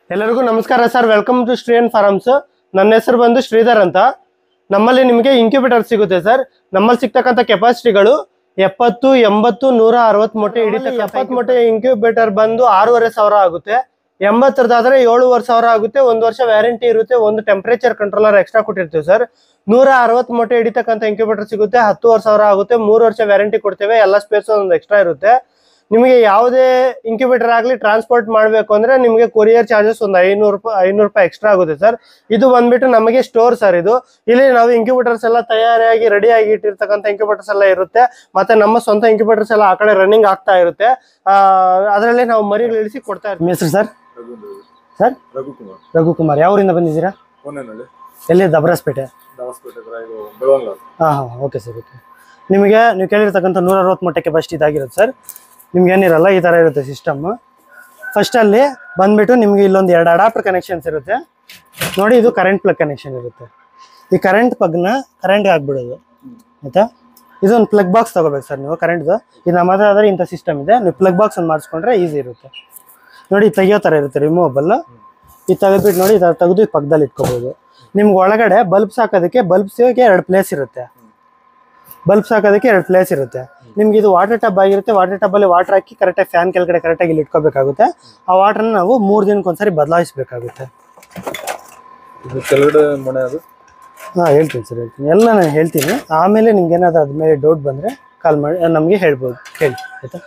ಎಲ್ಲರಿಗೂ ನಮಸ್ಕಾರ sir welcome to Shreyan farms ನನ್ನ ಹೆಸರು ಬಂದು ಶ್ರೀಧರ್ ಅಂತ ನಮ್ಮಲ್ಲಿ ನಿಮಗೆ ಇಂಕ್ಯುಬೇಟರ್ ಸಿಗುತ್ತೆ ಸರ್ ನಮ್ಮಲ್ಲಿ ಸಿಗ್ತಕ್ಕಂಥ ಕೆಪಾಸಿಟಿಗಳು ಎಪ್ಪತ್ತು ಎಂಬತ್ತು ನೂರ ಅರವತ್ತು ಮೊಟ್ಟೆ ಹಿಡಿತಕ್ಕ ಎಪ್ಪತ್ತು ಮೊಟ್ಟೆ ಇಂಕ್ಯುಬೇಟರ್ ಬಂದು ಆರೂವರೆ ಸಾವಿರ ಆಗುತ್ತೆ ಎಂಬತ್ತರದಾದ್ರೆ ಏಳುವರೆ ಸಾವಿರ ಆಗುತ್ತೆ ಒಂದು ವರ್ಷ ವ್ಯಾರಂಟಿ ಇರುತ್ತೆ ಒಂದು ಟೆಂಪರೇಚರ್ ಕಂಟ್ರೋಲರ್ ಎಕ್ಸ್ಟ್ರಾ ಕೊಟ್ಟಿರ್ತೀವಿ ಸರ್ ನೂರ ಅರವತ್ತು ಮೊಟ್ಟೆ ಹಿಡಿತಕ್ಕಂಥ ಇಂಕ್ಯುಬೇಟರ್ ಸಿಗುತ್ತೆ ಹತ್ತುವರೆ ಸಾವಿರ ಆಗುತ್ತೆ ಮೂರು ವರ್ಷ ವ್ಯಾರಂಟಿ ಕೊಡ್ತೇವೆ ಎಲ್ಲ ಸ್ಪೇಸ್ ಒಂದು ಎಕ್ಸ್ಟ್ರಾ ಇರುತ್ತೆ ನಿಮಗೆ ಯಾವುದೇ ಇಂಕ್ಯುಬೇಟರ್ ಆಗಲಿ ಟ್ರಾನ್ಸ್ಪೋರ್ಟ್ ಮಾಡಬೇಕು ಅಂದ್ರೆ ನಿಮಗೆ ಕೊರಿಯರ್ ಚಾರ್ಜಸ್ ಒಂದು ಐನೂರು ರೂಪಾಯಿ ಐನೂರು ರೂಪಾಯಿ ಎಕ್ಸ್ಟ್ರಾ ಆಗುತ್ತೆ ಸರ್ ಇದು ಬಂದ್ಬಿಟ್ಟು ನಮಗೆ ಸ್ಟೋರ್ ಸರ್ ಇದು ಇಲ್ಲಿ ನಾವು ಇಂಕ್ಯುಬೇಟರ್ಸ್ ಎಲ್ಲ ತಯಾರಿಯಾಗಿ ರೆಡಿ ಆಗಿ ಇಟ್ಟಿರ್ತಕ್ಕಂಥ ಇಂಕ್ಯುಬೇಟರ್ಸ್ ಎಲ್ಲ ಇರುತ್ತೆ ಮತ್ತೆ ನಮ್ಮ ಸ್ವಂತ ಇಂಕ್ಯುಬೇಟರ್ಸ್ ಎಲ್ಲ ಆ ಕಡೆ ರನ್ನಿಂಗ್ ಆಗ್ತಾ ಇರುತ್ತೆ ಅದರಲ್ಲಿ ನಾವು ಮರಿಗಳು ಇಳಿಸಿ ಕೊಡ್ತಾ ಇರ್ತೀವಿ ಹೆಸರು ಸರ್ ರಘುಂದ್ರ ಸರ್ ರಘುಕುಮಾರ್ ರಘುಕುಮಾರ್ ಯಾವೂರಿಂದ ಬಂದಿದ್ದೀರಾ ಕೋನೇನಹಳ್ಳಿ ಎಲ್ಲಿ ದಬರಾಸ್ಪೇಟೆ ದಾವಸ್ಪೇಟೆ ಹತ್ರ ಇದು ಬೆಳವಂಗ್ಲ ಹಾಂ ಹಾಂ ಓಕೆ ಸರ್ ಓಕೆ ನಿಮಗೆ ನೀವು ಕೇಳಿರ್ತಕ್ಕಂಥ ನೂರ ಅರವತ್ತು ಮೊಟ್ಟೆ ಕೆಪಾಸಿಟಿ ಇದಾಗಿರುತ್ತೆ ಸರ್ ನಿಮ್ಗೆ ಏನಿರಲ್ಲ ಈ ಥರ ಇರುತ್ತೆ ಸಿಸ್ಟಮ್ ಫಸ್ಟಲ್ಲಿ ಬಂದ್ಬಿಟ್ಟು ನಿಮಗೆ ಇಲ್ಲೊಂದು ಎರಡು ಅಡಾಪ್ಟರ್ ಕನೆಕ್ಷನ್ಸ್ ಇರುತ್ತೆ ನೋಡಿ ಇದು ಕರೆಂಟ್ ಪ್ಲಗ್ ಕನೆಕ್ಷನ್ ಇರುತ್ತೆ ಈ ಕರೆಂಟ್ ಪ್ಲಗ್ನ ಕರೆಂಟ್ಗೆ ಹಾಕ್ಬಿಡೋದು ಆಯಿತಾ ಇದೊಂದು ಪ್ಲಗ್ ಬಾಕ್ಸ್ ತಗೋಬೇಕು ಸರ್ ನೀವು ಕರೆಂಟ್ದು ಇದು ನಮ್ಮ ಹತ್ರ ಆದರೆ ಇಂಥ ಸಿಸ್ಟಮ್ ಇದೆ ನೀವು ಪ್ಲಗ್ ಬಾಕ್ಸ್ ಒಂದು ಮಾಡಿಸ್ಕೊಂಡ್ರೆ ಈಸಿ ಇರುತ್ತೆ ನೋಡಿ ಇದು ತೆಗಿಯೋ ಥರ ಇರುತ್ತೆ ರಿಮೂವಬಲ್ ಇದು ತೆಗೆದ್ಬಿಟ್ಟು ನೋಡಿ ಇದರ ತೆಗೆದು ಈ ಪಕ್ಕದಲ್ಲಿ ಇಟ್ಕೋಬೋದು ನಿಮ್ಗೆ ಒಳಗಡೆ ಬಲ್ಬ್ಸ್ ಹಾಕೋದಕ್ಕೆ ಬಲ್ಬ್ಸ್ಗೆ ಎರಡು ಪ್ಲೇಸ್ ಇರುತ್ತೆ ಬಲ್ಬ್ಸ್ ಹಾಕೋದಕ್ಕೆ ಎರಡು ಪ್ಲೇಸ್ ಇರುತ್ತೆ ನಿಮ್ಗೆ ಇದು ವಾಟರ್ ಟಬ್ ಆಗಿರುತ್ತೆ ವಾಟರ್ ಟಬ್ಬಲ್ಲಿ ವಾಟರ್ ಹಾಕಿ ಕರೆಕ್ಟಾಗಿ ಫ್ಯಾನ್ ಕೆಳಗಡೆ ಕರೆಕ್ಟಾಗಿ ಇಲ್ಲಿ ಇಟ್ಕೋಬೇಕಾಗುತ್ತೆ ಆ ವಾಟರ್ನ ನಾವು ಮೂರು ದಿನಕ್ಕೊಂದ್ಸರಿ ಬದಲಾಯಿಸಬೇಕಾಗುತ್ತೆ ಇದು ಕೆಳಗಡೆ ಮನೆ ಅದು ಹಾಂ ಹೇಳ್ತೀನಿ ಸರ್ ಹೇಳ್ತೀನಿ ಎಲ್ಲ ನಾನು ಹೇಳ್ತೀನಿ ಆಮೇಲೆ ನಿಮ್ಗೆ ಏನಾದ್ರು ಅದ್ರ ಮೇಲೆ ಡೌಟ್ ಬಂದರೆ ಕಾಲ್ ಮಾಡಿ ನಮಗೆ ಹೇಳ್ಬೋದು ಹೇಳಿ ಆಯಿತಾ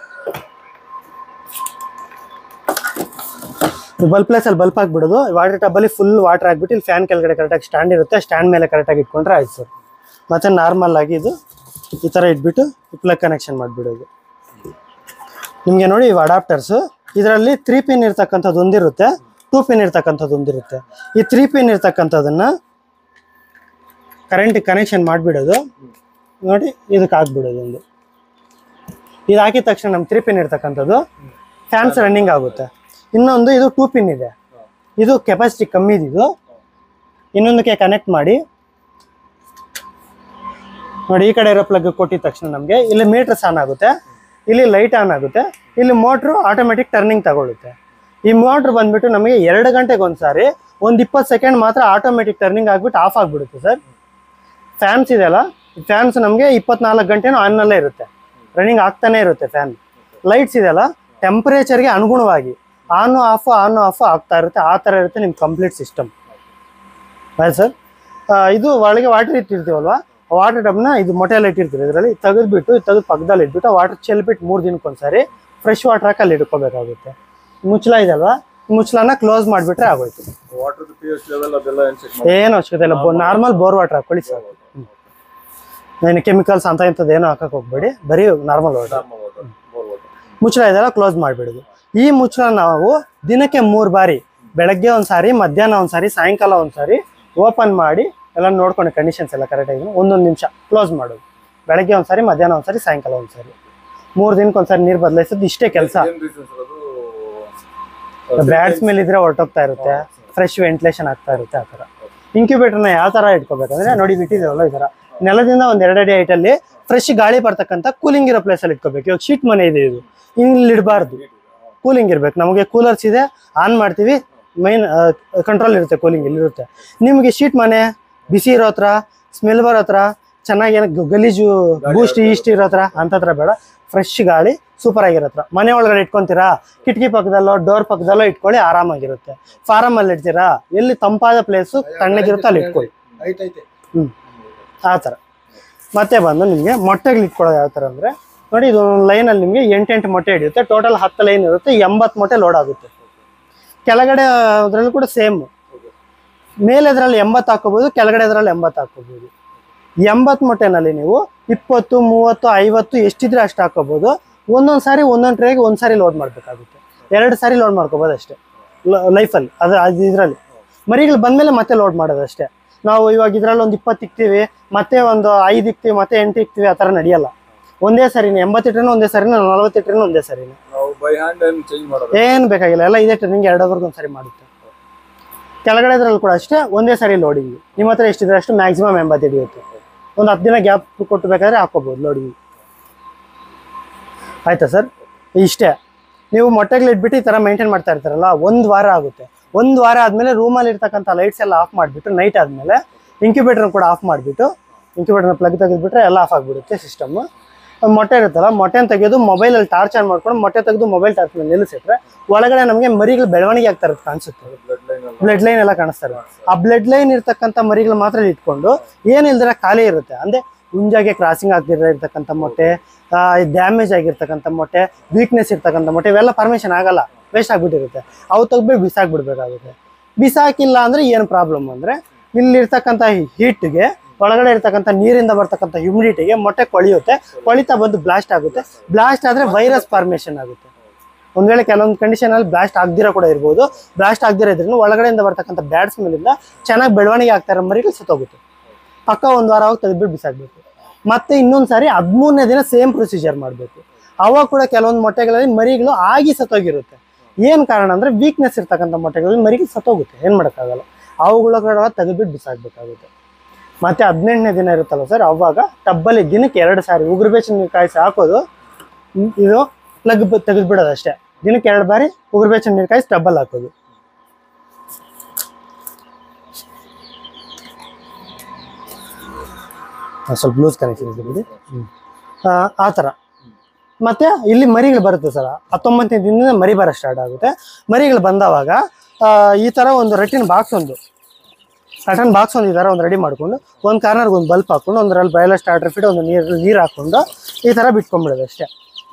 ಬಲ್ಬ್ ಪ್ಲೇಸಲ್ಲಿ ಬಲ್ಪ್ ಹಾಕ್ಬಿಡೋದು ವಾಟರ್ ಟಬ್ಬಲ್ಲಿ ಫುಲ್ ವಾಟರ್ ಹಾಕ್ಬಿಟ್ಟು ಇಲ್ಲಿ ಫ್ಯಾನ್ ಕೆಳಗಡೆ ಕರೆಕ್ಟಾಗಿ ಸ್ಟ್ಯಾಂಡ್ ಇರುತ್ತೆ ಸ್ಟ್ಯಾಂಡ್ ಮೇಲೆ ಕರೆಕ್ಟಾಗಿ ಇಟ್ಕೊಂಡ್ರೆ ಆಯ್ತು ಸರ್ ಮತ್ತು ನಾರ್ಮಲ್ ಆಗಿ ಇದು ಈ ಥರ ಇಟ್ಬಿಟ್ಟು ಪ್ಲಗ್ ಕನೆಕ್ಷನ್ ಮಾಡಿಬಿಡೋದು ನಿಮಗೆ ನೋಡಿ ಇವು ಅಡಾಪ್ಟರ್ಸು ಇದರಲ್ಲಿ ತ್ರೀ ಪಿನ್ ಇರ್ತಕ್ಕಂಥದ್ದು ಒಂದಿರುತ್ತೆ ಟೂ ಪಿನ್ ಇರ್ತಕ್ಕಂಥದ್ದು ಒಂದಿರುತ್ತೆ ಈ ತ್ರೀ ಪಿನ್ ಇರ್ತಕ್ಕಂಥದ್ದನ್ನು ಕರೆಂಟ್ ಕನೆಕ್ಷನ್ ಮಾಡಿಬಿಡೋದು ನೋಡಿ ಇದಕ್ಕೆ ಹಾಕ್ಬಿಡೋದು ಒಂದು ಇದು ಹಾಕಿದ ತಕ್ಷಣ ನಮ್ಮ ತ್ರೀ ಪಿನ್ ಇರ್ತಕ್ಕಂಥದ್ದು ಫ್ಯಾನ್ಸ್ ರನ್ನಿಂಗ್ ಆಗುತ್ತೆ ಇನ್ನೊಂದು ಇದು ಟೂ ಪಿನ್ ಇದೆ ಇದು ಕೆಪಾಸಿಟಿ ಕಮ್ಮಿ ಇದು ಇನ್ನೊಂದಕ್ಕೆ ಕನೆಕ್ಟ್ ಮಾಡಿ ನೋಡಿ ಈ ಕಡೆ ಇರೋ ಪ್ಲಗ್ ಕೊಟ್ಟಿದ ತಕ್ಷಣ ನಮಗೆ ಇಲ್ಲಿ ಮೀಟರ್ಸ್ ಆನ್ ಆಗುತ್ತೆ ಇಲ್ಲಿ ಲೈಟ್ ಆನ್ ಆಗುತ್ತೆ ಇಲ್ಲಿ ಮೋಟ್ರು ಆಟೋಮೆಟಿಕ್ ಟರ್ನಿಂಗ್ ತಗೊಳುತ್ತೆ ಈ ಮೋಟ್ರ್ ಬಂದ್ಬಿಟ್ಟು ನಮಗೆ ಎರಡು ಗಂಟೆಗೆ ಒಂದ್ಸಾರಿ ಒಂದು ಇಪ್ಪತ್ತು ಸೆಕೆಂಡ್ ಮಾತ್ರ ಆಟೋಮೆಟಿಕ್ ಟರ್ನಿಂಗ್ ಆಗ್ಬಿಟ್ಟು ಆಫ್ ಆಗಿಬಿಡುತ್ತೆ ಸರ್ ಫ್ಯಾನ್ಸ್ ಇದೆಯಲ್ಲ ಫ್ಯಾನ್ಸ್ ನಮಗೆ ಇಪ್ಪತ್ನಾಲ್ಕು ಗಂಟೆನೂ ಆನ್ನಲ್ಲೇ ಇರುತ್ತೆ ರನ್ನಿಂಗ್ ಆಗ್ತಾನೆ ಇರುತ್ತೆ ಫ್ಯಾನ್ ಲೈಟ್ಸ್ ಇದೆಯಲ್ಲ ಟೆಂಪರೇಚರ್ಗೆ ಅನುಗುಣವಾಗಿ ಆನು ಆಫ್ ಆನು ಆಫ್ ಆಗ್ತಾ ಇರುತ್ತೆ ಆ ಥರ ಇರುತ್ತೆ ನಿಮ್ಮ ಕಂಪ್ಲೀಟ್ ಸಿಸ್ಟಮ್ ಆಯ್ತು ಸರ್ ಇದು ಒಳಗೆ ವಾಟರ್ ಇಟ್ಟಿರ್ತೀವಲ್ವಾ ವಾಟರ್ ಟಬ್ನ ಇದು ಮೊಟ್ಟೆಲ್ಲ ಇಟ್ಟಿರ್ತೀವಿ ಇದರಲ್ಲಿ ತೆಗೆದ್ಬಿಟ್ಟು ತೆಗೆದು ಪಕ್ಕದಲ್ಲಿ ಇಟ್ಬಿಟ್ಟು ವಾಟರ್ ಚೆಲ್ಬಿಟ್ಟು ಮೂರು ದಿನಕ್ಕೊಂದ್ಸರಿ ಫ್ರೆಶ್ ವಾಟರ್ ಹಾಕಿ ಅಲ್ಲಿ ಇಟ್ಕೋಬೇಕಾಗುತ್ತೆ ಮುಚ್ಚಳ ಇದಲ್ವಾ ಮುಚ್ಚಳನ ಕ್ಲೋಸ್ ಮಾಡಿಬಿಟ್ರೆ ಆಗೋಯ್ತು ವಾಟರ್ ಪಿ ಎಚ್ ಲೆವೆಲ್ ಅದೆಲ್ಲ ಏನ್ ಚೆಕ್ ಮಾಡಿ ಏನು ಅವಶ್ಯಕತೆ ಇಲ್ಲ ನಾರ್ಮಲ್ ಬೋರ್ ವಾಟರ್ ಹಾಕೊಳ್ಳಿ ಸರ್ ಏನು ಕೆಮಿಕಲ್ಸ್ ಅಂತ ಇಂಥದ್ದು ಏನೂ ಹಾಕಕ್ಕೆ ಹೋಗ್ಬೇಡಿ ಬರೀ normal water normal water bore water ಮುಚ್ಚಳ ಇದೆಲ್ಲ ಕ್ಲೋಸ್ ಮಾಡಿಬಿಡೋದು ಈ ಮುಚ್ಚಳ ನಾವು ದಿನಕ್ಕೆ ಮೂರು ಬಾರಿ ಬೆಳಗ್ಗೆ ಒಂದು ಸಾರಿ ಮಧ್ಯಾಹ್ನ ಒಂದು ಸಾರಿ ಸಾಯಂಕಾಲ ಒಂದು ಸಾರಿ ಓಪನ್ ಮಾಡಿ ಎಲ್ಲ ನೋಡ್ಕೊಂಡು ಕಂಡೀಷನ್ಸ್ ಎಲ್ಲ ಕರೆಕ್ಟಾಗಿ ಒಂದೊಂದು ನಿಮಿಷ ಕ್ಲೋಸ್ ಮಾಡೋದು ಬೆಳಗ್ಗೆ ಒಂದು ಸಾರಿ ಮಧ್ಯಾಹ್ನ ಒಂದು ಸಾರಿ ಸಾಯಂಕಾಲ ಒಂದು ಸಾರಿ ಮೂರು ದಿನಕ್ಕೆ ಒಂದು ಸಾರಿ ನೀರು ಬದಲಾಯಿಸೋದು ಇಷ್ಟೇ ಕೆಲಸ ಏನ್ ರೀಸನ್ ಸರ್ ಅದು ಬ್ಯಾಟ್ಸ್ ಮೇಲೆ ಇದ್ರೆ ಹೊರಟೋಗ್ತಾ ಇರುತ್ತೆ ಫ್ರೆಶ್ ವೆಂಟಿಲೇಷನ್ ಆಗ್ತಾ ಇರುತ್ತೆ ಆ ಥರ ಇಂಕ್ಯುಬೇಟರ್ನ ಯಾವ ಥರ ಇಟ್ಕೋಬೇಕಂದ್ರೆ ನೋಡಿ ಬಿಟ್ಟಿದ್ದೇವಲ್ಲ ಈ ಥರ ನೆಲದಿಂದ ಒಂದು ಎರಡು ಅಡಿ ಹೈಟಲ್ಲಿ ಫ್ರೆಶ್ ಗಾಳಿ ಬರ್ತಕ್ಕಂಥ ಕೂಲಿಂಗ್ ಇರೋ ಪ್ಲೇಸಲ್ಲಿ ಇಟ್ಕೋಬೇಕು ಇವಾಗ ಶೀಟ್ ಮನೆ ಇದೆ ಇದು ಇಲ್ಲಿ ಇಡಬಾರ್ದು ಕೂಲಿಂಗ್ ಇರ್ಬೇಕು ನಮಗೆ ಕೂಲರ್ಸ್ ಇದೆ ಆನ್ ಮಾಡ್ತೀವಿ ಮೈನ್ ಕಂಟ್ರೋಲ್ ಇರುತ್ತೆ ಕೂಲಿಂಗ್ ಇಲ್ಲಿರುತ್ತೆ ನಿಮಗೆ ಶೀಟ್ ಮನೆ ಬಿಸಿ ಇರೋ ಹತ್ರ ಸ್ಮೆಲ್ ಬರೋ ಹತ್ರ ಚೆನ್ನಾಗಿ ಏನೋ ಗ- ಗಲೀಜು ಬೂಸ್ಟ್ ಈಸ್ಟ್ ಇರೋ ಹತ್ರ ಅಂಥತ್ರ ಬೇಡ ಫ್ರೆಶ್ ಗಾಳಿ ಸೂಪರ್ ಆಗಿರೋ ಹತ್ರ ಮನೆ ಒಳಗಡೆ ಇಟ್ಕೊಂತೀರಾ ಕಿಟಕಿ ಪಕ್ಕದಲ್ಲೋ ಡೋರ್ ಪಕ್ಕದಲ್ಲೋ ಇಟ್ಕೊಳ್ಳಿ ಆರಾಮಾಗಿರುತ್ತೆ ಫಾರಮ್ ಅಲ್ಲಿ ಇಡ್ತೀರಾ ಎಲ್ಲಿ ತಂಪಾದ ಪ್ಲೇಸು ತಣ್ಣಗಿರುತ್ತೋ ಅಲ್ಲಿ ಇಟ್ಕೊಳ್ಳಿ ಹ್ಞೂ ಆ ಥರ ಮತ್ತೆ ಬಂದು ನಿಮಗೆ ಮೊಟ್ಟೆಗಳು ಇಟ್ಕೊಳ್ಳೋದು ಯಾವ ಥರ ಅಂದರೆ ನೋಡಿ ಇದು ಲೈನಲ್ಲಿ ನಿಮಗೆ ಎಂಟೆಂಟು ಮೊಟ್ಟೆ ಹಿಡಿಯುತ್ತೆ ಟೋಟಲ್ ಹತ್ತು ಲೈನ್ ಇರುತ್ತೆ ಎಂಬತ್ತು ಮೊಟ್ಟೆ ಲೋಡ್ ಆಗುತ್ತೆ ಕೆಳಗಡೆ ಅದರಲ್ಲೂ ಕೂಡ ಸೇಮ್ ಮೇಲೆ ಇದರಲ್ಲಿ ಎಂಬತ್ತು ಹಾಕೋಬೋದು ಕೆಳಗಡೆ ಇದರಲ್ಲಿ ಎಂಬತ್ತು ಹಾಕೋಬೋದು ಎಂಬತ್ತು ಮೊಟ್ಟೆನಲ್ಲಿ ನೀವು ಇಪ್ಪತ್ತು ಮೂವತ್ತು ಐವತ್ತು ಎಷ್ಟಿದ್ರೆ ಅಷ್ಟು ಹಾಕೋಬೋದು ಒಂದೊಂದು ಸಾರಿ ಒಂದೊಂದು ಟ್ರೇಗೆ ಒಂದು ಸಾರಿ ಲೋಡ್ ಮಾಡಬೇಕಾಗುತ್ತೆ ಎರಡು ಸಾರಿ ಲೋಡ್ ಮಾಡ್ಕೋಬೋದು ಅಷ್ಟೇ ಲೈಫಲ್ಲಿ ಅದು ಅದು ಇದರಲ್ಲಿ ಮರಿಗಳು ಬಂದಮೇಲೆ ಮತ್ತೆ ಲೋಡ್ ಮಾಡೋದು ಅಷ್ಟೇ ನಾವು ಇವಾಗ ಇದರಲ್ಲಿ ಒಂದು ಇಪ್ಪತ್ತು ಇಕ್ತೀವಿ ಮತ್ತೆ ಒಂದು ಐದು ಇಕ್ತೀವಿ ಮತ್ತೆ ಎಂಟು ಇಕ್ತೀವಿ ಆ ಥರ ನಡೆಯಲ್ಲ ಒಂದೇ ಸರಿನೇ ಎಂಬತ್ತು ಇಟ್ರೇನು ಒಂದೇ ಸರಿನೇ ನಲ್ವತ್ತು ಇಟ್ರೇನು ಒಂದೇ ಸರಿನೇ ನಾವು ಬೈ ಹ್ಯಾಂಡ್ ಏನ್ ಚೇಂಜ್ ಮಾಡೋದು ಏನು ಬೇಕಾಗಿಲ್ಲ ಎಲ್ಲ ಇದೇ ಟ್ರೈನಿಂಗ್ ಎರಡವರೆಗೂ ಒಂದು ಸರಿ ಮಾಡುತ್ತೆ ಕೆಳಗಡೆ ಇದ್ರಲ್ಲಿ ಕೂಡ ಅಷ್ಟೇ ಒಂದೇ ಸರಿ ಲೋಡಿಂಗ್ ನಿಮ್ಮ ಹತ್ರ ಎಷ್ಟಿದ್ರೆ ಅಷ್ಟು ಮ್ಯಾಕ್ಸಿಮಮ್ ಎಂಬತ್ತು ಹಿಡಿಯುತ್ತೆ ಒಂದು ಹತ್ತು ದಿನ ಗ್ಯಾಪ್ ಕೊಟ್ಟು ಬೇಕಾದ್ರೆ ಹಾಕೋಬೋದು ಲೋಡಿಂಗ್ ಆಯ್ತಾ ಸರ್ ಇಷ್ಟೇ ನೀವು ಮೊಟ್ಟೆಗಳು ಇಟ್ಬಿಟ್ಟು ಈ ಥರ ಮೇಂಟೈನ್ ಮಾಡ್ತಾ ಇರ್ತಾರಲ್ಲ ಒಂದು ವಾರ ಆಗುತ್ತೆ ಒಂದು ವಾರ ಆದ್ಮೇಲೆ ರೂಮಲ್ಲಿ ಇರ್ತಕ್ಕಂಥ ಲೈಟ್ಸ್ ಎಲ್ಲ ಆಫ್ ಮಾಡಿಬಿಟ್ಟು ನೈಟ್ ಆದ್ಮೇಲೆ ಇಂಕ್ಯುಬೇಟರ್ ಕೂಡ ಆಫ್ ಮಾಡಿಬಿಟ್ಟು ಇಂಕ್ಯುಬೇಟರ್ ಪ್ಲಗ್ ತೆಗೆದ್ಬಿಟ್ರೆ ಎಲ್ಲ ಆಫ್ ಆಗಿಬಿಡುತ್ತೆ ಸಿಸ್ಟಮ್ ಮೊಟ್ಟೆ ಇರುತ್ತಲ್ಲ ಮೊಟ್ಟೆನ ತೆಗೆದು ಮೊಬೈಲಲ್ಲಿ ಟಾರ್ಚ್ ಆನ್ ಮಾಡ್ಕೊಂಡು ಮೊಟ್ಟೆ ತೆಗೆದು ಮೊಬೈಲ್ ಟಾರ್ಚ್ ಮೇಲೆ ನಿಲ್ಲಿಸಿಟ್ರೆ ಒಳಗಡೆ ನಮಗೆ ಮರಿಗಳು ಬೆಳವಣಿಗೆ ಆಗ್ತಾ ಇರೋದು ಕಾಣಿಸುತ್ತೆ ಬ್ಲಡ್ ಲೈನ್ ಎಲ್ಲ ಬ್ಲಡ್ ಲೈನ್ ಎಲ್ಲ ಕಾಣಿಸ್ತಾ ಇರುತ್ತೆ ಆ ಬ್ಲಡ್ ಲೈನ್ ಇರ್ತಕ್ಕಂಥ ಮರಿಗಳು ಮಾತ್ರ ಇಲ್ಲಿ ಇಟ್ಕೊಂಡು ಏನಿಲ್ದಿರ ಖಾಲಿ ಇರುತ್ತೆ ಅಂದ್ರೆ ಹುಂಜಾಗೆ ಕ್ರಾಸಿಂಗ್ ಆಗ್ತಿರ ಇರ್ತಕ್ಕಂಥ ಮೊಟ್ಟೆ ಡ್ಯಾಮೇಜ್ ಆಗಿರ್ತಕ್ಕಂಥ ಮೊಟ್ಟೆ ವೀಕ್ನೆಸ್ ಇರ್ತಕ್ಕಂಥ ಮೊಟ್ಟೆ ಇವೆಲ್ಲ ಪರ್ಮಿಷನ್ ಆಗಲ್ಲ ವೇಸ್ಟ್ ಆಗ್ಬಿಟ್ಟಿರುತ್ತೆ ಅವು ತೆಗ್ಬಿಟ್ಟು ಬಿಸಾಕ್ಬಿಡ್ಬೇಕಾಗುತ್ತೆ ಬಿಸಾಕಿಲ್ಲ ಅಂದ್ರೆ ಏನು ಪ್ರಾಬ್ಲಮ್ ಅಂದ್ರೆ ಇಲ್ಲಿರ್ತಕ್ಕಂಥ ಹೀಟ್ಗೆ ಒಳಗಡೆ ಇರ್ತಕ್ಕಂಥ ನೀರಿಂದ ಬರ್ತಕ್ಕಂಥ ಹ್ಯುಮಿಡಿಟಿಗೆ ಮೊಟ್ಟೆ ಕೊಳೆಯುತ್ತೆ ಕೊಳಿತಾ ಬಂದು ಬ್ಲಾಸ್ಟ್ ಆಗುತ್ತೆ ಬ್ಲಾಸ್ಟ್ ಆದ್ರೆ ವೈರಸ್ ಫಾರ್ಮೇಷನ್ ಆಗುತ್ತೆ ಒಂದ್ ವೇಳೆ ಕೆಲವೊಂದು ಕಂಡೀಷನ್ ಅಲ್ಲಿ ಬ್ಲಾಸ್ಟ್ ಆಗದಿರೋ ಕೂಡ ಇರ್ಬೋದು ಬ್ಲಾಸ್ಟ್ ಆಗದಿರೋ ಇದ್ರೂ ಒಳಗಡೆಯಿಂದ ಬರ್ತಕ್ಕಂಥ ಬ್ಯಾಡ್ ಸ್ಮೆಲ್ಲಿಂದ ಚೆನ್ನಾಗಿ ಬೆಳವಣಿಗೆ ಆಗ್ತಾ ಇರೋ ಮರಿಗಳು ಸತ್ತೋಗುತ್ತೆ ಪಕ್ಕ ಒಂದು ವಾರ ಹೋಗಿ ತೆಗೆದ್ಬಿಟ್ಟು ಬಿಸಾಕ್ಬೇಕು ಮತ್ತೆ ಇನ್ನೊಂದು ಸಾರಿ ಹದಿಮೂರನೇ ದಿನ ಸೇಮ್ ಪ್ರೊಸೀಜರ್ ಮಾಡಬೇಕು ಅವಾಗ ಕೂಡ ಕೆಲವೊಂದು ಮೊಟ್ಟೆಗಳಲ್ಲಿ ಮರಿಗಳು ಆಗಿ ಸತ್ತೋಗಿರುತ್ತೆ ಏನು ಕಾರಣ ಅಂದ್ರೆ ವೀಕ್ನೆಸ್ ಇರ್ತಕ್ಕಂಥ ಮೊಟ್ಟೆಗಳಲ್ಲಿ ಮರಿಗಳು ಸತ್ತೋಗುತ್ತೆ ಏನು ಮಾಡೋಕ್ಕಾಗಲ್ಲ ಅವುಗಳ ಕೂಡ ತೆಗೆದ್ಬಿಟ್ಟು ಬಿಸಾಕ್ಬೇಕಾಗುತ್ತೆ ಮತ್ತೆ ಹದಿನೆಂಟನೇ ದಿನ ಇರುತ್ತಲ್ಲ ಸರ್ ಅವಾಗ ಟಬ್ಬಲ್ಲಿ ದಿನಕ್ಕೆ ಎರಡು ಸಾರಿ ಉಗುರು ಬೆಚ್ಚ ನೀರು ಕಾಯಿಸಿ ಹಾಕೋದು ಹ್ಮ್, ಇದು ಪ್ಲಗ್ ತೆಗೆದ್ಬಿಡೋದು ಅಷ್ಟೇ ದಿನಕ್ಕೆ ಎರಡು ಬಾರಿ ಉಗುರು ಬೆಚ್ಚ ನೀರು ಕಾಯಿಸಿ ಟಬ್ಬಲ್ಲಿ ಹಾಕೋದು ಆ, ಸ್ವಲ್ಪ ಲೂಸ್ ಕನೆಕ್ಷನ್ ಇದೆ ಬಿಡಿ ಹ್ಮ್. ಆ, ಆ ಥರ ಮತ್ತೆ ಇಲ್ಲಿ ಮರಿಗಳು ಬರುತ್ತೆ ಸರ್ ಹತ್ತೊಂಬತ್ತನೇ ದಿನದಿಂದ ಮರಿ ಬರೋ ಸ್ಟಾರ್ಟ್ ಆಗುತ್ತೆ ಮರಿಗಳು ಬಂದವಾಗ ಆ, ಈ ಥರ ಒಂದು ರಟ್ಟಿನ ಬಾಕ್ಸ್ ಒಂದು ಕಟನ್ ಬಾಕ್ಸ್ ಒಂದು ಈ ಥರ ಒಂದು ರೆಡಿ ಮಾಡ್ಕೊಂಡು ಒಂದು ಕಾರ್ನರ್ಗೆ ಒಂದು ಬಲ್ಪ್ ಹಾಕೊಂಡು ಒಂದರಲ್ಲಿ ಬಯಲ ಸ್ಟಾರ್ಟರ್ ಫಿಟ್ ಒಂದು ನೀರು ನೀರು ಹಾಕೊಂಡು ಈ ಥರ ಬಿಟ್ಕೊಂಡ್ಬಿಡೋದು ಅಷ್ಟೇ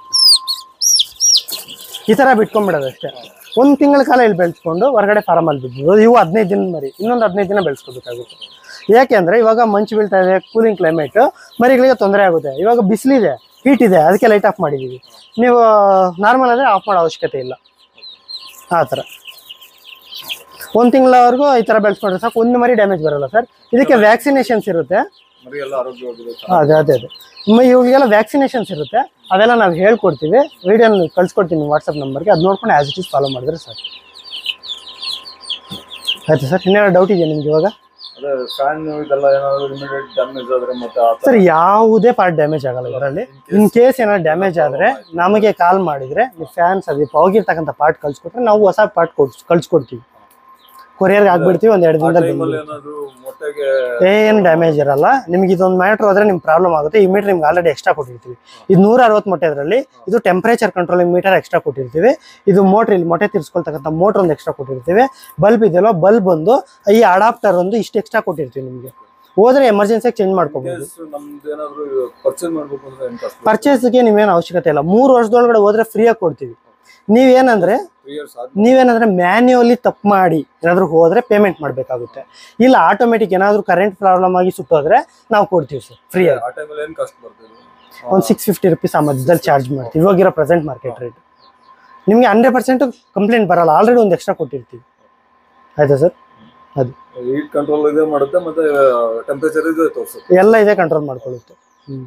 ಈ ಥರ ಬಿಟ್ಕೊಂಡ್ಬಿಡೋದು ಅಷ್ಟೇ ಒಂದು ತಿಂಗಳ ಕಾಲ ಇಲ್ಲಿ ಬೆಳೆಸ್ಕೊಂಡು ಹೊರಗಡೆ ಫಾರಮಲ್ಲಿ ಬಿಡ್ಬೋದು ಇವು ಹದಿನೈದು ದಿನ ಮರಿ ಇನ್ನೊಂದು ಹದಿನೈದು ದಿನ ಬೆಳೆಸ್ಕೋಬೇಕಾಗುತ್ತೆ ಯಾಕೆಂದ್ರೆ ಇವಾಗ ಮಂಚು ಬೀಳ್ತಾ ಇದೆ ಕೂಲಿಂಗ್ ಕ್ಲೈಮೇಟ್ ಮರಿಗಳಿಗೆ ತೊಂದರೆ ಆಗುತ್ತೆ ಇವಾಗ ಬಿಸಿಲಿದೆ ಹೀಟ್ ಇದೆ ಅದಕ್ಕೆ ಲೈಟ್ ಆಫ್ ಮಾಡಿದ್ದೀವಿ ನೀವು ನಾರ್ಮಲ್ ಆದರೆ ಆಫ್ ಮಾಡೋ ಅವಶ್ಯಕತೆ ಇಲ್ಲ ಆ ಥರ ಒಂದು ತಿಂಗಳವರೆಗೂ ಈ ಥರ ಬೆಳೆಸ್ಕೊಂಡ್ರೆ ಸಾಕು ಒಂದು ಮರಿ ಡ್ಯಾಮೇಜ್ ಬರಲ್ಲ ಸರ್ ಇದಕ್ಕೆ ವ್ಯಾಕ್ಸಿನೇಷನ್ಸ್ ಇರುತ್ತೆ ಮರಿ ಎಲ್ಲ ಆರೋಗ್ಯವಾಗಿದೆ ಅದೇ ಅದೇ ಅದೇ ಮ- ಇವಾಗೆಲ್ಲ ವ್ಯಾಕ್ಸಿನೇಷನ್ಸ್ ಇರುತ್ತೆ ಅದೆಲ್ಲ ನಾವು ಹೇಳ್ಕೊಡ್ತೀವಿ ವಿಡಿಯೋ ಕಳ್ಸ್ಕೊಡ್ತೀನಿ ವಾಟ್ಸಪ್ ನಂಬರ್ಗೆ ಅದು ನೋಡ್ಕೊಂಡು ಆಸ್ ಇಟ್ ಈಸ್ ಫಾಲೋ ಮಾಡಿದ್ರೆ ಸರ್ ಆಯ್ತು ಸರ್ ಇನ್ನೇನೋ ಡೌಟ್ ಇದೆಯಾ ನಿಮ್ಗೆ ಇವಾಗ ಅದೇ ಫ್ಯಾನ್ ಇದೆಲ್ಲ ಏನಾದ್ರು ಇಮಿಡಿಯೇಟ್ ಡ್ಯಾಮೇಜ್ ಆದ್ರೆ ಮತ್ತೆ ಆ ಸರ್ ಯಾವುದೇ ಪಾರ್ಟ್ ಡ್ಯಾಮೇಜ್ ಆಗಲ್ಲ ಇದರಲ್ಲಿ ಇನ್ ಕೇಸ್ ಏನಾದ್ರು ಡ್ಯಾಮೇಜ್ ಆದ್ರೆ ನಮಗೆ ಕಾಲ್ ಮಾಡಿದ್ರೆ ನೀವು ಫ್ಯಾನ್ಸ್ ಅದು ಹೋಗಿರ್ತಕ್ಕಂಥ ಪಾರ್ಟ್ ಕಳ್ಸ್ಕೊಟ್ರೆ ನಾವು ಹೊಸ ಪಾರ್ಟ್ ಕೊಡ್ಸ್ ಕಳ್ಸ್ಕೊಡ್ತೀವಿ ಕೊರಿಯರ್ಗೆ ಹಾಕ್ಬಿಡ್ತೀವಿ ಒಂದ್ ಎರಡು ದಿನದಲ್ಲಿ ಟೈಮಲ್ಲಿ ಬಂದ್ಬಿಡುತ್ತೆ. ಏನಾದ್ರು ಮೊಟ್ಟೆಗೆ ಏನು ಡ್ಯಾಮೇಜ್ ಇರಲ್ಲ ನಿಮ್ಗೆ ಇದೊಂದು ಮ್ಯಾಟ್ರ್ ಹೋದ್ರೆ ನಿಮ್ಗೆ ಪ್ರಾಬ್ಲಮ್ ಆಗುತ್ತೆ ಈ ಮೀಟರ್ ನಿಮ್ಗೆ ಆಲ್ರೆಡಿ ಎಕ್ಸ್ಟ್ರಾ ಕೊಟ್ಟಿರ್ತೀವಿ ಇದು ನೂರ ಅರವತ್ತು ಮೊಟ್ಟೆ ಇದರಲ್ಲಿ ಇದು ಟೆಂಪರೇಚರ್ ಕಂಟ್ರೋಲಿಂಗ್ ಮೀಟರ್ ಎಕ್ಸ್ಟ್ರಾ ಕೊಟ್ಟಿರ್ತೀವಿ ಇದು ಮೋಟ್ರ್ ಇಲ್ಲಿ ಮೊಟ್ಟೆ ತಿರ್ಸ್ಕೊಳ್ತಕ್ಕಂಥ ಮೋಟ್ರ್ ಒಂದು ಎಕ್ಸ್ಟ್ರಾ ಕೊಟ್ಟಿರ್ತೀವಿ ಬಲ್ಬ್ ಇದೆಯಲ್ಲ ಬಲ್ಬ್ ಒಂದು ಈ ಅಡಾಪ್ಟರ್ ಒಂದು ಇಷ್ಟು ಎಕ್ಸ್ಟ್ರಾ ಕೊಟ್ಟಿರ್ತೀವಿ ನಿಮಗೆ ಹೋದ್ರೆ ಎಮರ್ಜೆನ್ಸಿಯಾಗಿ ಚೇಂಜ್ ಮಾಡ್ಕೋಬಹುದು ಕೇಸ್ ನಮ್ದು ಏನಾದ್ರು ಪರ್ಚೇಸ್ ಮಾಡ್ಬೇಕು ಅಂದ್ರೆ ಏನ್ ಕಾಸ್ಟ್ ಪರ್ಚೇಸ್ಗೆ ನೀವೇನು ಅವಶ್ಯಕತೆ ಇಲ್ಲ ಮೂರು ವರ್ಷದೊಳಗಡೆ ಹೋದ್ರೆ ಫ್ರೀಯಾಗಿ ಕೊಡ್ತೀವಿ ನೀವೇನಂದ್ರೆ ತ್ರೀ ಇಯರ್ಸ್ ಆದ್ಮೇಲೆ ನೀವೇನಂದ್ರೆ ಮ್ಯಾನ್ಯುವಲಿ ತಪ್ಪು ಮಾಡಿ ಏನಾದ್ರು ಹೋದ್ರೆ ಪೇಮೆಂಟ್ ಮಾಡಬೇಕಾಗುತ್ತೆ ಇಲ್ಲ ಆಟೋಮೆಟಿಕ್ ಏನಾದ್ರು ಕರೆಂಟ್ ಪ್ರಾಬ್ಲಮ್ ಆಗಿ ಸುಟ್ಟೋದ್ರೆ ನಾವು ಕೊಡ್ತೀವಿ ಸರ್ ಫ್ರೀಯಾಗಿ ಆ ಟೈಮಲ್ಲಿ ಏನ್ ಕಾಸ್ಟ್ ಬರ್ತದೆ ಒಂದು ಸಿಕ್ಸ್ ಫಿಫ್ಟಿ ರುಪೀಸ್ ಆ ಮಧ್ಯದಲ್ಲಿ ಚಾರ್ಜ್ ಮಾಡ್ತೀವಿ ಇವಾಗಿರೋ ಪ್ರೆಸೆಂಟ್ ಮಾರ್ಕೆಟ್ ರೇಟ್ ನಿಮಗೆ ಹಂಡ್ರೆಡ್ ಪರ್ಸೆಂಟ್ ಕಂಪ್ಲೇಂಟ್ ಬರಲ್ಲ ಆಲ್ರೆಡಿ ಒಂದು ಎಕ್ಸ್ಟ್ರಾ ಕೊಟ್ಟಿರ್ತೀವಿ ಆಯ್ತಾ ಸರ್ ಹೀಟ್ ಕಂಟ್ರೋಲ್ ಇದೆ ಮಾಡುತ್ತೆ ಮತ್ತೆ ಟೆಂಪರೇಚರ್ ಇದೆ ತೋರಿಸುತ್ತೆ ಎಲ್ಲ ಇದೆ ಕಂಟ್ರೋಲ್ ಮಾಡ್ಕೊಳ್ಳುತ್ತೆ ಹ್ಞೂ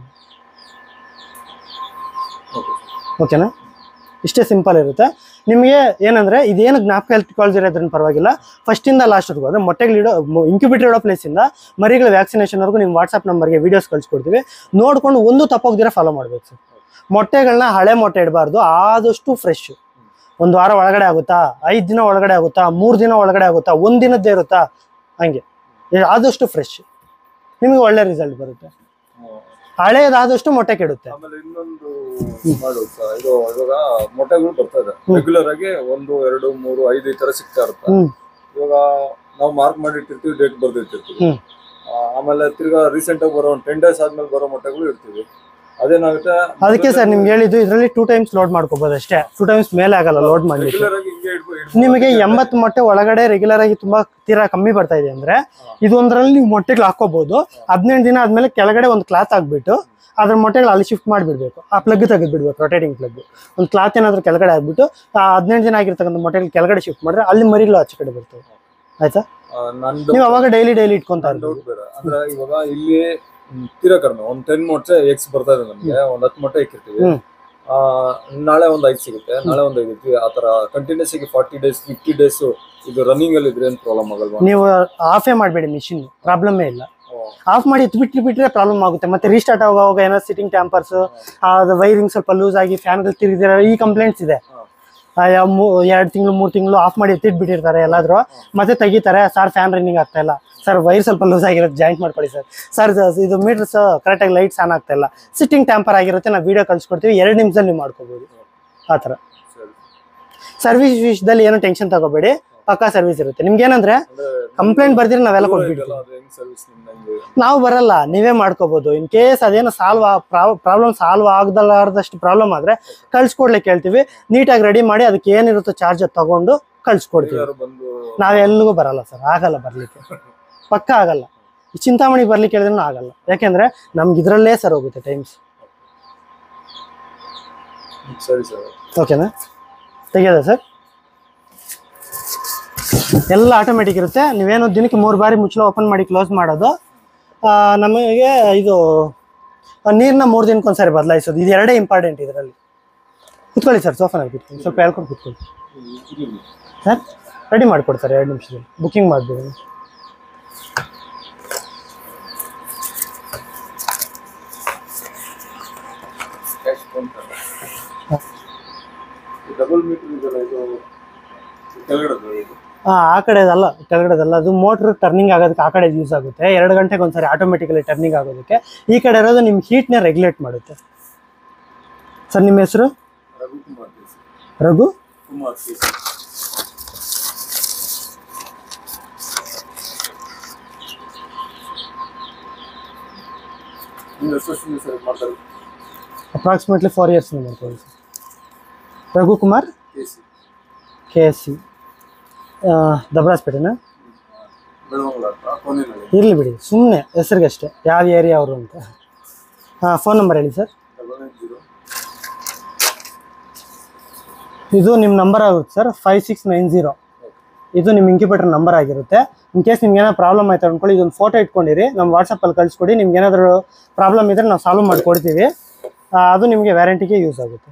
ಓಕೆ ಓಕೆನಾ ಇಷ್ಟೇ ಸಿಂಪಲ್ ಇರುತ್ತೆ ನಿಮಗೆ ಏನಂದ್ರೆ ಇದೇನು ಜ್ಞಾಪಕ ಇಟ್ಕೊಳ್ದಿರೋದ್ರಿಂದ ಪರವಾಗಿಲ್ಲ ಫಸ್ಟಿಂದ ಲಾಸ್ಟ್ವರೆಗೂ ಅಂದರೆ ಮೊಟ್ಟೆಗಳಿಡೋ ಇಂಕ್ಯುಬೇಟರ್ ಇಡೋ ಪ್ಲೇಸಿಂದ ಮರಿಗಳ ವ್ಯಾಕ್ಸಿನೇಷನ್ವರೆಗೂ ನಿಮ್ಮ ವಾಟ್ಸಪ್ ನಂಬರ್ಗೆ ವೀಡಿಯೋಸ್ ಕಳ್ಸಿಕೊಡ್ತೀವಿ ನೋಡ್ಕೊಂಡು ಒಂದು ತಪ್ಪೋಗ್ದಿರ ಫಾಲೋ ಮಾಡ್ಬೇಕು ಸರ್ ಮೊಟ್ಟೆಗಳನ್ನ ಹಳೆ ಮೊಟ್ಟೆ ಇಡಬಾರ್ದು ಆದಷ್ಟು ಫ್ರೆಶ್ ಒಂದು ವಾರ ಒಳಗಡೆ ಆಗುತ್ತಾ ಐದು ದಿನ ಒಳಗಡೆ ಆಗುತ್ತಾ ಮೂರು ದಿನ ಒಳಗಡೆ ಆಗುತ್ತಾ ಒಂದು ದಿನದ್ದೇ ಇರುತ್ತಾ ಹಂಗೆ ಏ- ಆದಷ್ಟು ಫ್ರೆಶ್ ನಿಮಗೆ ಒಳ್ಳೆ ರಿಸಲ್ಟ್ ಬರುತ್ತೆ ಹಳೇದಾದಷ್ಟು ಮೊಟ್ಟೆ ಕೆಡುತ್ತೆ ಆಮೇಲೆ ಇನ್ನೊಂದು ಮಾಡೋದು ಸರ್ ಇದು ಇವಾಗ ಮೊಟ್ಟೆಗಳು ಬರ್ತಾ ಇದೆ ರೆಗ್ಯುಲರ್ ಆಗಿ ಒಂದು ಎರಡು ಮೂರು ಐದು ಈ ತರ ಸಿಗ್ತಾ ಇರುತ್ತೆ ಹ್ಮ್ ಇವಾಗ ನಾವು ಮಾರ್ಕ್ ಮಾಡಿ ಇಟ್ಟಿರ್ತೀವಿ ಡೇಟ್ ಬರ್ದಿಟ್ಟಿರ್ತೀವಿ ಹ್ಮ್. ಆ, ಆಮೇಲೆ ತಿರ್ಗಾ ರೀಸೆಂಟ್ ಆಗಿ ಬರೋ ಒಂದು ಟೆನ್ ಡೇಸ್ ಆದ್ಮೇಲೆ ಬರೋ ಮೊಟ್ಟೆಗಳು ಇರ್ತೀವಿ ಅದೇನಾಗುತ್ತೆ ಅದಕ್ಕೆ ಸರ್ ನಿಮ್ಗೆ ಹೇಳಿದ್ದು ಇದರಲ್ಲಿ ಟೂ ಟೈಮ್ಸ್ ಲೋಡ್ ಮಾಡ್ಕೋಬಹುದು ಅಷ್ಟೇ ಟೂ ಟೈಮ್ಸ್ ಮೇಲೆ ಆಗಲ್ಲ ಲೋಡ್ ಮಾಡ್ಲಿಕ್ಕೆ ರೆಗ್ಯುಲರ್ ಆಗಿ ಹಿಂಗೆ ಇಡ್ಬೋ- ಇಡ್ಬೋದು. ನಿಮಗೆ ಎಂಬತ್ತು ಮೊಟ್ಟೆ ಒಳಗಡೆ ರೆಗ್ಯುಲರ್ ಆಗಿ ತುಂಬಾ ತೀರಾ ಕಮ್ಮಿ ಬರ್ತಾ ಇದೆ ಅಂದ್ರೆ ಇದೊಂದರಲ್ಲಿ ನೀವು ಮೊಟ್ಟೆಗಳು ಹಾಕೋಬಹುದು ಹದಿನೆಂಟು ದಿನ ಆದ್ಮೇಲೆ ಕೆಳಗಡೆ ಒಂದು ಕ್ಲಾತ್ ಹಾಕ್ಬಿಟ್ಟು ಅದ್ರ ಮೊಟ್ಟೆಗಳು ಅಲ್ಲಿ ಶಿಫ್ಟ್ ಮಾಡಿಬಿಡ್ಬೇಕು ಆ ಪ್ಲಗ್ ತೆಗೆದ್ಬಿಡ್ಬೇಕು ರೊಟೇಟಿಂಗ್ ಪ್ಲಗ್ ಒಂದು ಕ್ಲಾತ್ ಏನಾದ್ರು ಕೆಳಗಡೆ ಹಾಕ್ಬಿಟ್ಟು ಆ ಹದಿನೆಂಟು ದಿನ ಆಗಿರ್ತಕ್ಕಂಥ ಮೊಟ್ಟೆಗಳು ಕೆಳಗಡೆ ಶಿಫ್ಟ್ ಮಾಡಿದ್ರೆ ಅಲ್ಲಿ ಮರಿಗಳು ಆಚೆ ಕಡೆ ಬರ್ತವೆ ಆಯ್ತಾ ಆ, ನಂದು ನೀವು ಅವಾಗ ಡೈಲಿ ಡೈಲಿ ಇಟ್ಕೊಂತ ಇರ್ಬೋದು ಡೌಟ್ ಬೇರೆ ಅಂದ್ರೆ ಇವಾಗ ಇಲ್ಲಿ ಮ್, ತೀರಾ ಕಡಿಮೆ ಒಂದ್ ಟೆನ್ ಮೊಟ್ಟೆ ಎಕ್ಸ್ ಬರ್ತಾ ಇದೆ ನಮ್ಗೆ ಒಂದ್ ಹತ್ತು ಮೊಟ್ಟೆ ಇಕ್ಕಿರ್ತೀವಿ ಹ್ಮ್. ಆ ನಾಳೆ ಒಂದ್ ಐದು ಸಿಗುತ್ತೆ ನಾಳೆ ಒಂದ್ ಐದು ಇರ್ತೀವಿ ಆತರ ಕಂಟಿನ್ಯೂಸ್ ಆಗಿ ಫಾರ್ಟಿ ಡೇಸ್ ಫಿಫ್ಟಿ ಡೇಸ್ ಇದು ರನ್ನಿಂಗ್ ಅಲ್ಲಿ ಇದ್ರೆ ಏನ್ ಪ್ರಾಬ್ಲಮ್ ಆಗಲ್ವಾ ನೀವು ಆಫೇ ಮಾಡಬೇಡಿ ಮಿಷಿನ್ ಪ್ರಾಬ್ಲಮೇ ಇಲ್ಲ ಆಫ್ ಮಾಡಿ ಬಿಟ್ಟು ಬಿಟ್ಟರೆ ಪ್ರಾಬ್ಲಮ್ ಆಗುತ್ತೆ ಮತ್ತೆ ರೀಸ್ಟಾರ್ಟ್ ಆಗುವಾಗ ಏನೋ ಸಿಟ್ಟಿಂಗ್ ಟ್ಯಾಂಪರ್ಸ್ ಅದು ವೈರಿಂಗ್ ಸ್ವಲ್ಪ ಲೂಸ್ ಆಗಿ ಫ್ಯಾನ್ಗಳು ತಿರುಗಿದಿರೋ ಈ ಕಂಪ್ಲೇಂಟ್ಸ್ ಇದೆ ಹಾ. ಎರಡು ತಿಂಗಳು ಮೂರು ತಿಂಗಳು ಆಫ್ ಮಾಡಿ ಎತ್ತಿಟ್ಬಿಟ್ಟಿರ್ತಾರೆ ಎಲ್ಲಾದ್ರೂ ಮತ್ತೆ ತೆಗಿತಾರೆ ಸರ್ ಫ್ಯಾನ್ ರನ್ನಿಂಗ್ ಆಗ್ತಾ ಇಲ್ಲ ಸರ್ ವೈರ್ ಸ್ವಲ್ಪ ಲೂಸ್ ಆಗಿರುತ್ತೆ ಜಾಯಿಂಟ್ ಮಾಡ್ಕೊಳ್ಳಿ ಸರ್ ಸರ್ ಇದು ಮೀಟರ್ಸ್ ಕರೆಕ್ಟಾಗಿ ಲೈಟ್ಸ್ ಆನ್ ಆಗ್ತಾ ಇಲ್ಲ ಸಿಟ್ಟಿಂಗ್ ಟ್ಯಾಂಪರ್ ಆಗಿರುತ್ತೆ ನಾವು ವಿಡಿಯೋ ಕಳ್ಸಿಕೊಡ್ತೀವಿ ಎರಡು ನಿಮಿಷದಲ್ಲಿ ನೀವು ಮಾಡ್ಕೋಬೋದು ಆ ಥರ ಸರಿ ಸರ್ವಿಸ್ ವಿಷಯದಲ್ಲಿ ಏನು ಟೆನ್ಷನ್ ತಗೋಬೇಡಿ ಪಕ್ಕಾ ಸರ್ವಿಸ್ ಇರುತ್ತೆ ನಿಮ್ಗೆ ಏನಂದ್ರೆ ಅಂದ್ರೆ ಕಂಪ್ಲೇಂಟ್ ಬರ್ದಿರಿ ನಾವೆಲ್ಲ ದೂರ ಕೊಟ್ಬಿಡ್ತೀವಿ ಇದೆಯಲ್ಲ, ಅದು ಹೆಂಗ್ ಸರ್ವಿಸ್ ನಿಮ್ಗೆ ನಾವು ಬರಲ್ಲ ನೀವೇ ಮಾಡ್ಕೋಬಹುದು ಇನ್ ಕೇಸ್ ಅದೇನೋ ಸಾಲ್ವ್ ಪ್ರಾಬ್ಲಮ್ ಸಾಲ್ವ್ ಆಗದಲ್ಲಾರ್ದಷ್ಟು ಪ್ರಾಬ್ಲಮ್ ಆದ್ರೆ ಕಳ್ಸ್ಕೊಡ್ಲಿಕ್ಕೆ ಹೇಳ್ತೀವಿ ನೀಟಾಗಿ ರೆಡಿ ಮಾಡಿ ಅದಕ್ಕೆ ಏನಿರುತ್ತೋ ಚಾರ್ಜ್ ತಗೊಂಡು ಕಳ್ಸ್ಕೊಡ್ತೀವಿ ಯಾರು ಬಂದು ನಾವೆಲ್ಲಿಗೂ ಬರಲ್ಲ ಸರ್ ಆಗಲ್ಲ ಬರ್ಲಿಕ್ಕೆ ಪಕ್ಕ ಆಗಲ್ಲ ಈ ಚಿಂತಾಮಣಿ ಬರ್ಲಿಕ್ಕೆ ಹೇಳಿದ್ರು ಆಗಲ್ಲ ಯಾಕೆಂದ್ರೆ ನಮ್ಗೆ ಇದ್ರಲ್ಲೇ ಸರ್ ಹೋಗುತ್ತೆ ಟೈಮ್ಸ್ ಸರಿ ಸರ್ ಓಕೆನಾ ತೆಗೆಯೋದ ಸರ್ ಎಲ್ಲ ಆಟೋಮೆಟಿಕ್ ಇರುತ್ತೆ ನೀವೇನು ದಿನಕ್ಕೆ ಮೂರು ಬಾರಿ ಮುಚ್ಚಳ ಓಪನ್ ಮಾಡಿ ಕ್ಲೋಸ್ ಮಾಡೋದು ಆ, ನಮಗೆ ಇದು ನೀರನ್ನ ಮೂರು ದಿನಕ್ಕೆ ಒಂದ್ಸರಿ ಬದಲಾಯಿಸೋದು ಇದು ಎರಡೇ ಇಂಪಾರ್ಟೆಂಟ್ ಇದರಲ್ಲಿ ಕುತ್ಕೊಳ್ಳಿ ಸರ್ ಸೋಫಾನಲ್ಲಿ ಕುತ್ಕೊಳ್ಳಿ ಸ್ವಲ್ಪ ಹೇಳ್ಕೊಂಡು ಕುತ್ಕೊಳ್ಳಿ ಸರ್ ರೆಡಿ ಮಾಡಿಕೊಡ್ತಾರೆ ಎರಡು ನಿಮಿಷದಲ್ಲಿ ಬುಕ್ಕಿಂಗ್ ಮಾಡಿಬಿಡಿ ಡಬಲ್ ಮೀಟರ್ ಇದೆಲ್ಲ ಇದು ಕೆಳಗಡೆ ಇದು ಹಾಂ ಆ ಕಡೆದಲ್ಲ ಕೆಳಗಡೆದಲ್ಲ ಅದು ಮೋಟ್ರ್ ಟರ್ನಿಂಗ್ ಆಗೋದಕ್ಕೆ ಆ ಕಡೆ ಯೂಸ್ ಆಗುತ್ತೆ ಎರಡು ಗಂಟೆಗೆ ಒಂದ್ಸರಿ ಆಟೋಮೆಟಿಕಲಿ ಟರ್ನಿಂಗ್ ಆಗೋದಕ್ಕೆ ಈ ಕಡೆ ಇರೋದು ನಿಮ್ಮ ಹೀಟ್ನ ರೆಗ್ಯುಲೇಟ್ ಮಾಡುತ್ತೆ ಸರ್ ನಿಮ್ಮ ಹೆಸರು ರಘುಕುಮಾರ್ ಕೇಸ್ ರಘು ಕುಮಾರ್ ಕೇಸ್ ನೀವು ಎಷ್ಟು ವರ್ಷದಿಂದ ಸರ್ ಮಾಡ್ತಾರೆ ಅಪ್ರಾಕ್ಸಿಮೇಟ್ಲಿ ಫೋರ್ ಇಯರ್ಸ್ ಮಾಡ್ಕೊಳ್ಳಿ sir Raghu Kumar case K S C ದಬರಾಸ್ಪೇಟೆನಾ ಬೆಳವಂಗಲ ಹತ್ರ ಕೊನೆಯಲ್ಲಿ ಇರಲಿ ಬಿಡಿ ಸುಮ್ಮನೆ ಹೆಸರಿಗಷ್ಟೇ ಯಾವ ಏರಿಯಾ ಅವರು ಅಂತ ಹಾಂ ಫೋನ್ ನಂಬರ್ ಹೇಳಿ ಸರ್ ಡಬಲ್ ನೈನ್ ಜೀರೋ ಇದು ನಿಮ್ಮ ನಂಬರ್ ಆಗುತ್ತೆ sir five six nine zero ಇದು ನಿಮ್ಮ ಇಂಕ್ಯುಬೇಟರ್ ನಂಬರ್ ಆಗಿರುತ್ತೆ ಇನ್ ಕೇಸ್ ನಿಮ್ಗೆ ಏನಾದ್ರು ಪ್ರಾಬ್ಲಮ್ ಆಯ್ತು ಅನ್ಕೊಳ್ಳಿ ಇದೊಂದು ಫೋಟೋ ಇಟ್ಕೊಂಡಿರಿ ನಮ್ಮ ವಾಟ್ಸಪ್ಪಲ್ಲಿ ಕಳಿಸ್ಕೊಡಿ ನಿಮ್ಗೆ ಏನಾದರೂ ಪ್ರಾಬ್ಲಮ್ ಇದ್ರೆ ನಾವು ಸಾಲ್ವ್ ಮಾಡಿಕೊಡ್ತೀವಿ ಆ, ಅದು ನಿಮಗೆ ವ್ಯಾರಂಟಿಗೆ ಯೂಸ್ ಆಗುತ್ತೆ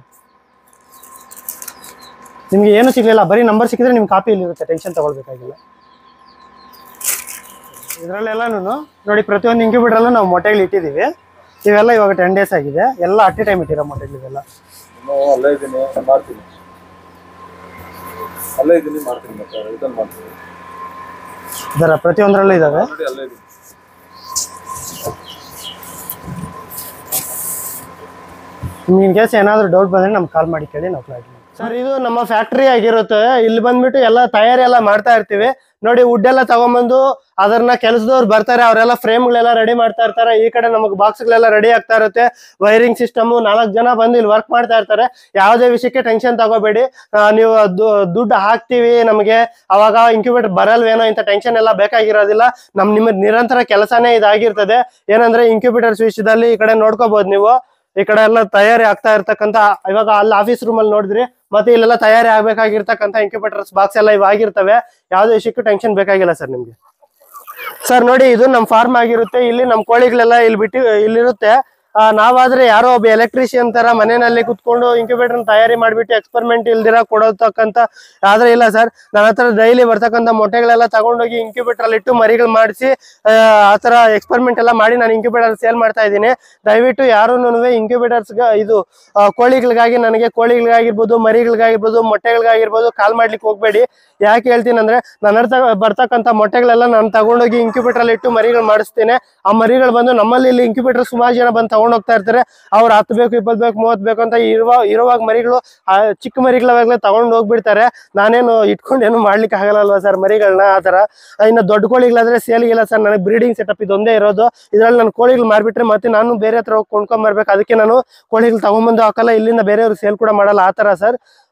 ನಿಮಗೆ ಏನು ಸಿಗಲಿಲ್ಲ ಬರೀ ನಂಬರ್ ಸಿಕ್ಕಿದ್ರೆ ನಿಮ್ಮ ಕಾಪಿ ಇಲ್ಲಿರುತ್ತೆ ಟೆನ್ಷನ್ ತಗೊಳ್ಬೇಕಾಗಿಲ್ಲ ಇದರಲ್ಲೆಲ್ಲನೂ ನೋಡಿ ಪ್ರತಿಯೊಂದು ಇಂಕ್ಯುಬೇಟರಲ್ಲೂ ನಾವು ಮೊಟ್ಟೆಗಳು ಇಟ್ಟಿದ್ದೀವಿ ಇವೆಲ್ಲ ಇವಾಗ ಟೆನ್ ಡೇಸ್ ಆಗಿದೆ ಎಲ್ಲ ಅಟ್ ಎ ಟೈಮ್ ಇಟ್ಟಿರೋ ಮೊಟ್ಟೆಗಳು ಇವೆಲ್ಲ ಇನ್ನೂ ಅಲ್ಲೇ ಇದ್ದೀನಿ ಮಾಡ್ತೀನಿ ಅಲ್ಲೇ ಇದ್ದೀನಿ ಮಾಡ್ತೀನಿ ಮತ್ತೆ ರಿಟರ್ನ್ ಮಾಡ್ತೀನಿ ಇದರ ಪ್ರತಿಯೊಂದರಲ್ಲೂ ಇದ್ದಾವೆ ಆಲ್ರೆಡಿ ಅಲ್ಲೇ ಇದ್ದೀನಿ ನಿಮ್ಗೆ ಇನ್ ಕೇಸ್ ಏನಾದರೂ ಡೌಟ್ ಬಂದರೆ ನಮ್ಗೆ ಕಾಲ್ ಮಾಡಿ ಕೇಳಿ ನಾವು ಕ್ಲಾರಿಟಿ ಸರ್ ಇದು ನಮ್ಮ ಫ್ಯಾಕ್ಟ್ರಿ ಆಗಿರುತ್ತೆ ಇಲ್ಲಿ ಬಂದ್ಬಿಟ್ಟು ಎಲ್ಲ ತಯಾರಿ ಎಲ್ಲ ಮಾಡ್ತಾ ಇರ್ತೀವಿ ನೋಡಿ ವುಡ್ ಎಲ್ಲ ತಗೊಂಬಂದು ಅದನ್ನ ಕೆಲಸದವ್ರು ಬರ್ತಾರೆ ಅವರೆಲ್ಲ ಫ್ರೇಮ್ಗಳೆಲ್ಲ ರೆಡಿ ಮಾಡ್ತಾ ಇರ್ತಾರೆ ಈ ಕಡೆ ನಮಗೆ ಬಾಕ್ಸ್ಗಳೆಲ್ಲ ರೆಡಿ ಆಗ್ತಾ ಇರುತ್ತೆ ವೈರಿಂಗ್ ಸಿಸ್ಟಮ್ ನಾಲ್ಕು ಜನ ಬಂದು ಇಲ್ಲಿ ವರ್ಕ್ ಮಾಡ್ತಾ ಇರ್ತಾರೆ ಯಾವುದೇ ವಿಷಯಕ್ಕೆ ಟೆನ್ಷನ್ ತಗೋಬೇಡಿ ಆ, ನೀವು ದು- ದುಡ್ಡು ಹಾಕ್ತೀವಿ ನಮಗೆ ಅವಾಗ ಇಂಕ್ಯುಬೇಟರ್ ಬರಲ್ವೇನೋ ಇಂಥ ಟೆನ್ಷನ್ ಎಲ್ಲ ಬೇಕಾಗಿರೋದಿಲ್ಲ ನಮ್ ನಿಮ್ಮ ನಿರಂತರ ಕೆಲಸನೇ ಇದಾಗಿರ್ತದೆ ಏನಂದ್ರೆ ಇಂಕ್ಯುಬೇಟರ್ಸ್ ವಿಷಯದಲ್ಲಿ ಈ ಕಡೆ ನೋಡ್ಕೋಬಹುದು ನೀವು ಈ ಕಡೆ ಎಲ್ಲ ತಯಾರಿ ಆಗ್ತಾ ಇರ್ತಕ್ಕಂತ ಇವಾಗ ಅಲ್ಲಿ ಆಫೀಸ್ ರೂಮ್ ಅಲ್ಲಿ ನೋಡಿದ್ರಿ ಮತ್ತೆ ಇಲ್ಲೆಲ್ಲ ತಯಾರಿ ಆಗ್ಬೇಕಾಗಿರ್ತಕ್ಕಂಥ ಇಂಕ್ಯುಬೇಟರ್ಸ್ ಬಾಕ್ಸ್ ಎಲ್ಲ ಇವು ಆಗಿರ್ತವೆ ಯಾವ್ದೇ ವಿಷಯಕ್ಕೂ ಟೆನ್ಷನ್ ಬೇಕಾಗಿಲ್ಲ ಸರ್ ನಿಮ್ಗೆ ಸರ್ ನೋಡಿ ಇದು ನಮ್ಮ ಫಾರ್ಮ್ ಆಗಿರುತ್ತೆ ಇಲ್ಲಿ ನಮ್ಮ ಕೋಳಿಗಳೆಲ್ಲ ಇಲ್ಲಿ ಬಿಟ್ಟು ಇಲ್ಲಿರುತ್ತೆ ಆ, ನಾವಾದ್ರೆ ಯಾರೋ ಒಬ್ಬ ಎಲೆಕ್ಟ್ರಿಷಿಯನ್ ತರ ಮನೆಯಲ್ಲಿ ಕುತ್ಕೊಂಡು ಇಂಕ್ಯುಬೇಟರ್ ತಯಾರಿ ಮಾಡ್ಬಿಟ್ಟು ಎಕ್ಸ್ಪೆರಿಮೆಂಟ್ ಇಲ್ದಿರ ಕೊಡತಕ್ಕಂತ ಆದ್ರೆ ಇಲ್ಲ ಸರ್ ನನ್ನ ಹತ್ರ ಡೈಲಿ ಬರ್ತಕ್ಕಂಥ ಮೊಟ್ಟೆಗಳೆಲ್ಲ ತಗೊಂಡೋಗಿ ಇಂಕ್ಯುಬೇಟರ್ ಅಲ್ಲಿ ಇಟ್ಟು ಮರಿಗಳು ಮಾಡಿಸಿ ಆ ತರ ಎಕ್ಸ್ಪೆರಿಮೆಂಟ್ ಎಲ್ಲ ಮಾಡಿ ನಾನು ಇಂಕ್ಯುಬೇಟರ್ ಸೇಲ್ ಮಾಡ್ತಾ ಇದ್ದೀನಿ ದಯವಿಟ್ಟು ಯಾರು ಇಂಕ್ಯುಬೇಟರ್ಸ್ ಇದು ಆ, ಕೋಳಿಗಳಿಗಾಗಿ ನನಗೆ ಕೋಳಿಗಳಿಗಾಗಿರ್ಬೋದು ಮರಿಗಳಿಗಾಗಿರ್ಬೋದು ಮೊಟ್ಟೆಗಳಿಗಾಗಿರ್ಬೋದು ಕಾಲ್ ಮಾಡ್ಲಿಕ್ಕೆ ಹೋಗ್ಬೇಡಿ ಯಾಕೆ ಹೇಳ್ತೀನಿ ಅಂದ್ರೆ ನನ್ನ ಹತ್ರ ಬರ್ತಕ್ಕಂಥ ಮೊಟ್ಟೆಗಳೆಲ್ಲ ನಾನು ತಗೊಂಡೋಗಿ ಇಂಕ್ಯುಬೇಟರ್ ಅಲ್ಲಿ ಇಟ್ಟು ಮರಿಗಳು ಮಾಡಿಸ್ತೇನೆ ಆ ಮರಿಗಳು ಬಂದು ನಮ್ಮಲ್ಲಿ ಇಲ್ಲಿ ಇಂಕ್ಯುಬೇಟರ್ ಸುಮಾರು ಜನ ಬಂದು ತಗೊಂಡ್ ಹೋಗ್ತಾ ಇರ್ತಾರೆ ಅವ್ರು ಹತ್ತು ಬೇಕು ಇಪ್ಪತ್ತು ಬೇಕು ಮೂವತ್ತು ಬೇಕು ಅಂತ ಇರುವ ಇರುವಾಗ ಮರಿಗಳು ಆ ಚಿಕ್ಕ ಮರಿಗಳವಾಗಲೇ ತಗೊಂಡು ಹೋಗ್ಬಿಡ್ತಾರೆ ನಾನೇನು ಇಟ್ಕೊಂಡು ಏನು ಮಾಡ್ಲಿಕ್ಕೆ ಆಗಲ್ಲ ಸರ್ ಮರಿಗಳನ್ನ ಆ ಥರ ಇನ್ನು ದೊಡ್ಡ ಕೋಳಿಗಳಾದ್ರೆ ಸೇಲ್ಗಿಲ್ಲ ಸರ್ ನನಗೆ ಬ್ರೀಡಿಂಗ್ ಸೆಟಪ್ ಇದೊಂದೇ ಇರೋದು ಇದ್ರಲ್ಲಿ ನಾನು ಕೋಳಿಗಳು ಮಾರ್ಬಿಟ್ರೆ ಮತ್ತೆ ನಾನು ಬೇರೆ ಹತ್ರ ಹೋಗಿ ಕೊಂಡ್ಕೊಂಬರ್ಬೇಕು ಅದಕ್ಕೆ ನಾನು ಕೋಳಿಗಳು ತಗೊಂಬಂದು ಹಾಕಲ್ಲ ಇಲ್ಲಿಂದ ಬೇರೆಯವ್ರಿಗೆ ಸೇಲ್ ಕೂಡ ಮಾಡಲ್ಲ ಆ ಥರ ಸರ್